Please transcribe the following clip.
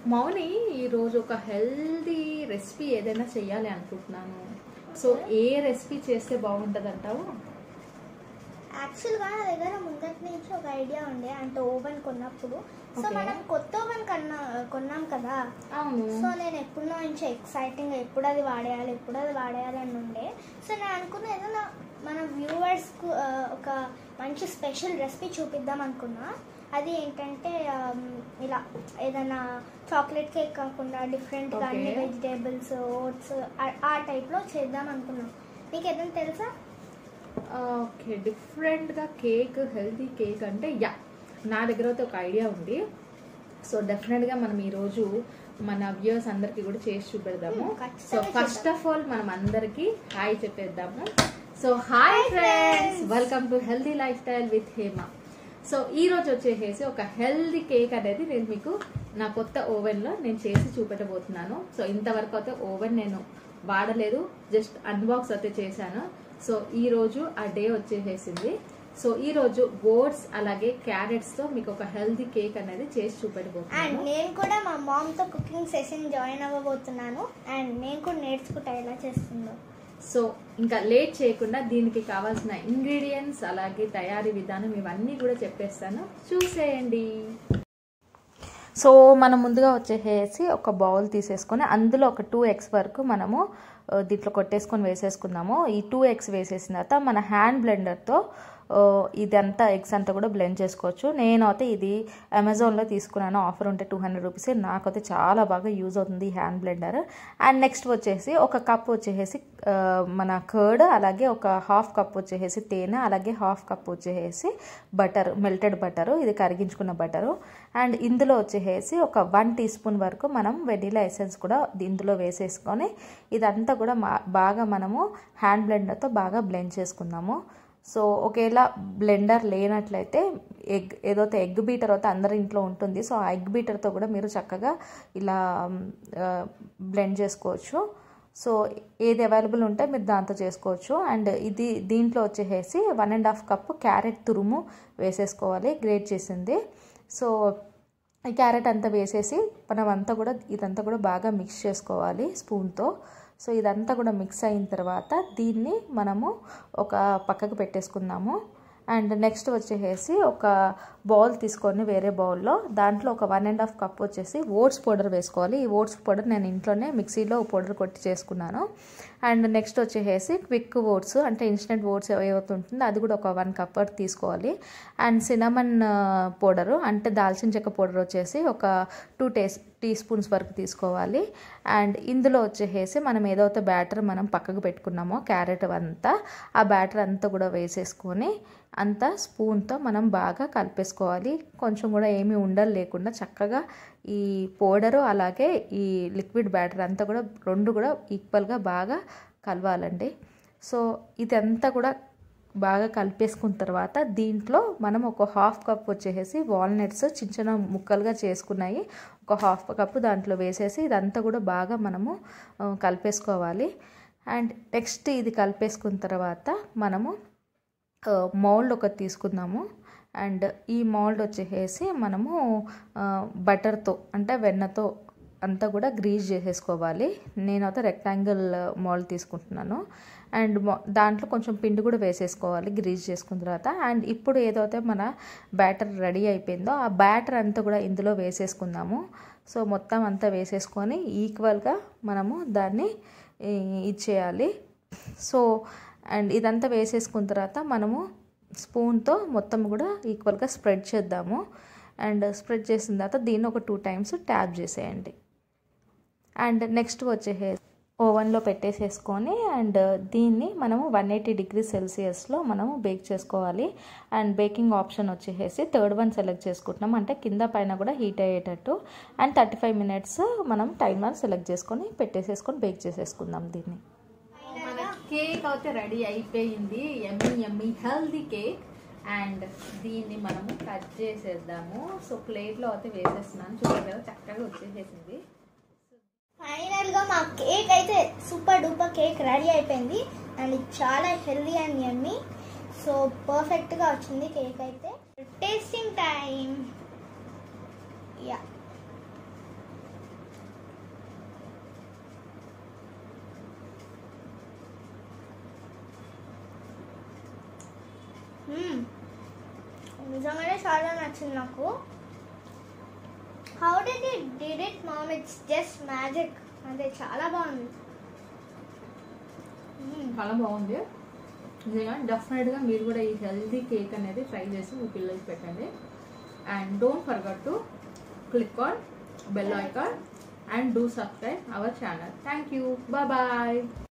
మౌని ఈరోజు ఒక healthy recipe ఏదైనా చేయాలి అనుకుంటున్నాను సో ఏ రెసిపీ చేస్తే బాగుంటుంది అంటావు యాక్చువల్గా నా దగ్గర ముందటి నుంచి ఒక ఐడియా ఉండే అంటే ఓవెన్ కొన్నప్పుడు సో Okay. మనం కొత్త ఓవెన్ కన్నా కొన్నాం కదా అవును సో నేను ఎప్పుడో నుంచి ఎక్సైటింగ్ ఎప్పుడు అది వాడేయాలి ఎప్పుడు అది వాడేయాలి అని ఉండే సో నేను అనుకున్న ఏదైనా మన వ్యూవర్స్కు ఒక మంచి స్పెషల్ రెసిపీ చూపిద్దాం అనుకున్నా అది ఏంటంటే ఆమ్, ఇలా ఏదైనా చాక్లెట్ కేక్ కాకుండా డిఫరెంట్గా అన్ని Okay. వెజిటేబుల్స్ ఓట్స్ ఆ టైప్లో చేద్దాం అనుకున్నాం మీకు ఏదైనా తెలుసా ఓకే డిఫరెంట్గా కేక్ హెల్తీ కేక్ అంటే యా నా దగ్గర అయితే ఒక ఐడియా ఉంది సో డెఫినెట్గా మనం ఈరోజు మన వ్యూయర్స్ అందరికీ కూడా చేసి చూపెడదాము Hmm, ఖచ్చితంగా సో ఫస్ట్ చేద్దాం. ఆఫ్ ఆల్ మనం అందరికీ హాయ్ చెప్పేద్దాము so hi friends welcome to healthy lifestyle with Hema so ఈ రోజు వచ్చేసేసి ఒక హెల్దీ కేక్ అనేది నేను మీకు నా కొత్త ఓవెన్లో నేను చేసి చూపెట్టబోతున్నాను సో ఇంతవరకు అయితే ఓవెన్ నేను వాడలేదు జస్ట్ అన్బాక్స్ అయితే చేశాను సో ఈ రోజు ఆ డే వచ్చేసేసింది సో ఈ రోజు ఓట్స్ అలాగే క్యారెట్స్ తో మీకు ఒక హెల్దీ కేక్ అనేది చేసి అండ్ చూపెట్టబోతున్నాను నేను కూడా మా మామ్తో కుకింగ్ సెషన్ జాయిన్ అవ్వబోతున్నాను అండ్ నేను కూడా నేర్చుకుంటా ఎలా చేస్తుందో సో ఇంకా లేట్ చేయకుండా దీనికి కావాల్సిన ఇంగ్రీడియంట్స్ అలాగే తయారీ విధానం ఇవన్నీ కూడా చెప్పేస్తాను చూసేయండి సో మనం ముందుగా వచ్చేసి ఒక బౌల్ తీసేసుకొని అందులో ఒక టూ ఎగ్స్ వరకు మనము ఆ, దీంట్లో కొట్టేసుకొని వేసేసుకుందాము ఈ టూ ఎగ్స్ వేసేసిన తర్వాత మన హ్యాండ్ బ్లెండర్తో ఇదంతా ఎగ్స్ అంతా కూడా బ్లెండ్ చేసుకోవచ్చు నేనైతే ఇది అమెజాన్లో తీసుకున్నాను ఆఫర్ ఉంటే టూ హండ్రెడ్ రూపీస్ నాకైతే చాలా బాగా యూజ్ అవుతుంది ఈ హ్యాండ్ బ్లెండర్ అండ్ నెక్స్ట్ వచ్చేసి ఒక కప్ వచ్చేసి ఆ, మన కర్డ్ అలాగే ఒక హాఫ్ కప్ వచ్చేసి తేనె అలాగే హాఫ్ కప్ వచ్చేసి బటర్ మెల్టెడ్ బటరు ఇది కరిగించుకున్న బటరు అండ్ ఇందులో వచ్చేసి ఒక వన్ టీ స్పూన్ వరకు మనం వెనిలా ఎసెన్స్ కూడా ఇందులో వేసేసుకొని ఇదంతా కూడా మా- బాగా మనము హ్యాండ్ బ్లెండర్తో బాగా బ్లెండ్ చేసుకుందాము సో ఒకవేళ బ్లెండర్ లేనట్లయితే ఎగ్ ఏదైతే ఎగ్ బీటర్ అయితే అందరి ఇంట్లో ఉంటుంది సో ఆ ఎగ్ బీటర్తో కూడా మీరు చక్కగా ఇలా బ్లెండ్ చేసుకోవచ్చు సో ఏది అవైలబుల్ ఉంటే మీరు దాంతో చేసుకోవచ్చు అండ్ ఇది దీంట్లో వచ్చేసి one and half cup carrot తురుము వేసేసుకోవాలి గ్రేట్ చేసింది సో ఈ క్యారెట్ అంతా వేసేసి మనం అంతా కూడా ఇదంతా కూడా బాగా మిక్స్ చేసుకోవాలి స్పూన్తో సో ఇదంతా కూడా మిక్స్ అయిన తర్వాత దీన్ని మనము ఒక పక్కకు పెట్టేసుకుందాము అండ్ నెక్స్ట్ వచ్చేసి ఒక బౌల్ తీసుకొని వేరే బౌల్లో దాంట్లో ఒక వన్ అండ్ హాఫ్ కప్ వచ్చేసి ఓట్స్ పౌడర్ వేసుకోవాలి ఈ ఓట్స్ పౌడర్ నేను ఇంట్లోనే మిక్సీలో పౌడర్ కొట్టి చేసుకున్నాను అండ్ నెక్స్ట్ వచ్చేసి క్విక్ ఓట్స్ అంటే ఇన్స్టెంట్ ఓట్స్ ఏవైతే ఉంటుందో అది కూడా ఒక వన్ కప్ వరకు తీసుకోవాలి అండ్ సినమన్ పౌడరు అంటే దాల్చిన చెక్క పౌడర్ వచ్చేసి ఒక టూ టేస్ టీ స్పూన్స్ వరకు తీసుకోవాలి అండ్ ఇందులో వచ్చేసి మనం ఏదైతే బ్యాటర్ మనం పక్కకు పెట్టుకున్నామో క్యారెట్ అంతా ఆ బ్యాటర్ అంతా కూడా వేసేసుకొని అంతా స్పూన్తో మనం బాగా కలిపేసుకోవాలి కొంచెం కూడా ఏమీ ఉండలు లేకుండా చక్కగా ఈ పౌడరు అలాగే ఈ లిక్విడ్ బ్యాటర్ అంతా కూడా రెండు కూడా ఈక్వల్గా బాగా కలవాలండి సో ఇదంతా కూడా బాగా కలిపేసుకున్న తర్వాత దీంట్లో మనం ఒక హాఫ్ కప్ వచ్చేసి వాల్నట్స్ చిన్న చిన్న ముక్కలుగా చేసుకున్నాయి ఒక హాఫ్ కప్ దాంట్లో వేసేసి ఇదంతా కూడా బాగా మనము ఆ, కలిపేసుకోవాలి అండ్ నెక్స్ట్ ఇది కలిపేసుకున్న తర్వాత మనము మౌల్డ్ ఒకటి తీసుకుందాము అండ్ ఈ మౌల్డ్ వచ్చేసి మనము బటర్తో అంటే వెన్నతో అంతా కూడా గ్రీజ్ చేసేసుకోవాలి నేనైతే రెక్టాంగిల్ మౌల్డ్ తీసుకుంటున్నాను అండ్ మొ- దాంట్లో కొంచెం పిండి కూడా వేసేసుకోవాలి గ్రీజ్ చేసుకున్న తర్వాత అండ్ ఇప్పుడు ఏదైతే మన బ్యాటర్ రెడీ అయిపోయిందో ఆ బ్యాటర్ అంతా కూడా ఇందులో వేసేసుకుందాము సో మొత్తం అంతా వేసేసుకొని ఈక్వల్గా మనము దాన్ని ఈ, ఇచ్చేయాలి సో అండ్ ఇదంతా వేసేసుకున్న తర్వాత మనము స్పూన్తో మొత్తం కూడా ఈక్వల్గా స్ప్రెడ్ చేద్దాము అండ్ స్ప్రెడ్ చేసిన తర్వాత దీన్ని ఒక టూ టైమ్స్ ట్యాప్ చేసేయండి అండ్ నెక్స్ట్ వచ్చే ఓవెన్లో పెట్టేసేసుకొని అండ్ దీన్ని మనము వన్ ఎయిటీ డిగ్రీ సెల్సియస్లో మనము బేక్ చేసుకోవాలి అండ్ బేకింగ్ ఆప్షన్ వచ్చేసి థర్డ్ వన్ సెలెక్ట్ చేసుకుంటున్నాం అంటే కింద పైన కూడా హీట్ అయ్యేటట్టు అండ్ థర్టీ ఫైవ్ మినిట్స్ మనం టైమర్ సెలెక్ట్ చేసుకొని పెట్టేసేసుకొని బేక్ చేసేసుకుందాం దీన్ని మన కేక్ అయితే రెడీ అయిపోయింది yummy yummy healthy cake and దీన్ని మనము కట్ చేసేద్దాము సో ప్లేట్లో అయితే వేసేస్తున్నాను చూడండి కదా చక్కగా వచ్చేసేసింది ఫైనల్ గా మా కేక్ అయితే సూపర్ డూపర్ కేక్ రెడీ అయిపోయింది అండ్ ఇది చాలా healthy and yummy so perfect గా వచ్చింది కేక్ అయితే టేస్టింగ్ టైం యా నిజంగానే చాలా నచ్చింది నాకు how did it did it mom it's just magic అదే చాలా బాగుంది మ్మ్. చాలా బాగుంది నిజంగా డెఫినెట్గా మీరు కూడా ఈ హెల్తీ కేక్ అనేది ట్రై చేసి మీ పిల్లలకి పెట్టండి and don't forget to click on bell icon and do subscribe our channel thank you bye bye